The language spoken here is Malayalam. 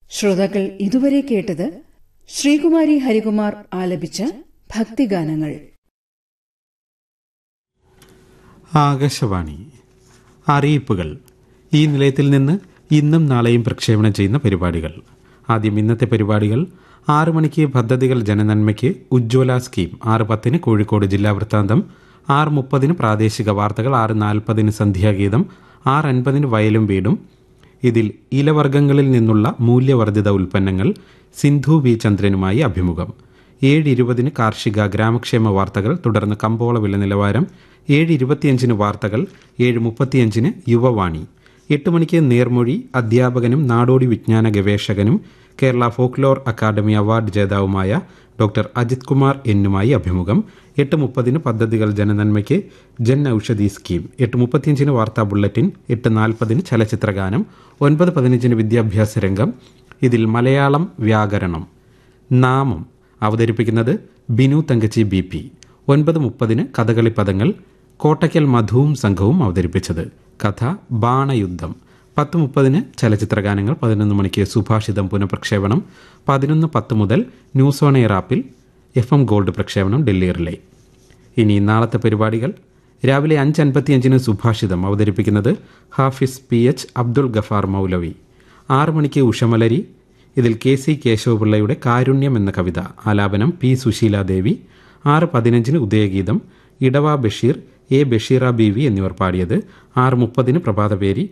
ശ്രോതാക്കൾ ഇതുവരെ കേട്ടത് ശ്രീകുമാരി ഹരികുമാർ ആലപിച്ച ഭക്തിഗാനങ്ങൾ ആകാശവാണി അറിയിപ്പുകൾ ഈ നിലയത്തിൽ നിന്ന് ഇന്നും നാളെയും പ്രക്ഷേപണം ചെയ്യുന്ന പരിപാടികൾ ആദ്യം ഇന്നത്തെ പരിപാടികൾ ആറു മണിക്ക് പദ്ധതികൾ ജനനന്മയ്ക്ക് ഉജ്ജ്വല സ്കീം ആറ് പത്തിന് കോഴിക്കോട് ജില്ലാ വൃത്താന്തം ആറ് മുപ്പതിന് പ്രാദേശിക വാർത്തകൾ ആറ് നാൽപ്പതിന് സന്ധ്യാഗീതം ആറ് അൻപതിന് വയലും വീടും ഇതിൽ ഇലവർഗ്ഗങ്ങളിൽ നിന്നുള്ള മൂല്യവർദ്ധിത ഉൽപ്പന്നങ്ങൾ സിന്ധു വി ചന്ദ്രനുമായി അഭിമുഖം ഏഴ് ഇരുപതിന് കാർഷിക ഗ്രാമക്ഷേമ വാർത്തകൾ തുടർന്ന് കമ്പോള വില നിലവാരം ഏഴ് ഇരുപത്തിയഞ്ചിന് വാർത്തകൾ ഏഴ് മുപ്പത്തിയഞ്ചിന് യുവവാണി എട്ട് മണിക്ക് നേർമൊഴി അധ്യാപകനും നാടോടി വിജ്ഞാന ഗവേഷകനും കേരള ഫോക്ലോർ അക്കാദമി അവാർഡ് ജേതാവുമായ ഡോക്ടർ അജിത് കുമാർ എന്നുമായി അഭിമുഖം എട്ട് മുപ്പതിന് പദ്ധതികൾ ജനനന്മയ്ക്ക് ജൻ ഔഷധി സ്കീം എട്ട് മുപ്പത്തിയഞ്ചിന് വാർത്താ ബുള്ളറ്റിൻ എട്ട് നാൽപ്പതിന് ചലച്ചിത്രഗാനം ഒൻപത് പതിനഞ്ചിന് വിദ്യാഭ്യാസ രംഗം ഇതിൽ മലയാളം വ്യാകരണം നാമം അവതരിപ്പിക്കുന്നത് ബിനു തങ്കച്ചി ബി പി ഒൻപത് മുപ്പതിന് കഥകളി പദങ്ങൾ കോട്ടയ്ക്കൽ മധുവും സംഘവും അവതരിപ്പിച്ചത് കഥ ബാണയുദ്ധം പത്ത് മുപ്പതിന് ചലച്ചിത്രഗാനങ്ങൾ പതിനൊന്ന് മണിക്ക് സുഭാഷിതം പുനഃപ്രക്ഷേപണം പതിനൊന്ന് പത്ത് മുതൽ ന്യൂസ് ഓൺ എയർ ആപ്പിൽ എഫ് എം ഗോൾഡ് പ്രക്ഷേപണം ഡൽഹി റിലേ ഇനി നാളത്തെ പരിപാടികൾ രാവിലെ അഞ്ച് അൻപത്തിയഞ്ചിന് സുഭാഷിതം അവതരിപ്പിക്കുന്നത് ഹാഫിസ് പി എച്ച് അബ്ദുൾ ഗഫാർ മൗലവി ആറ് മണിക്ക് ഉഷമലരി ഇതിൽ കെ സി കേശവപിള്ളയുടെ കാരുണ്യം എന്ന കവിത ആലാപനം പി സുശീലാദേവി ആറ് പതിനഞ്ചിന് Udayageetham Edava Basheer A Basheera B V എന്നിവർ പാടിയത് ആറ് മുപ്പതിന് പ്രഭാതപേരി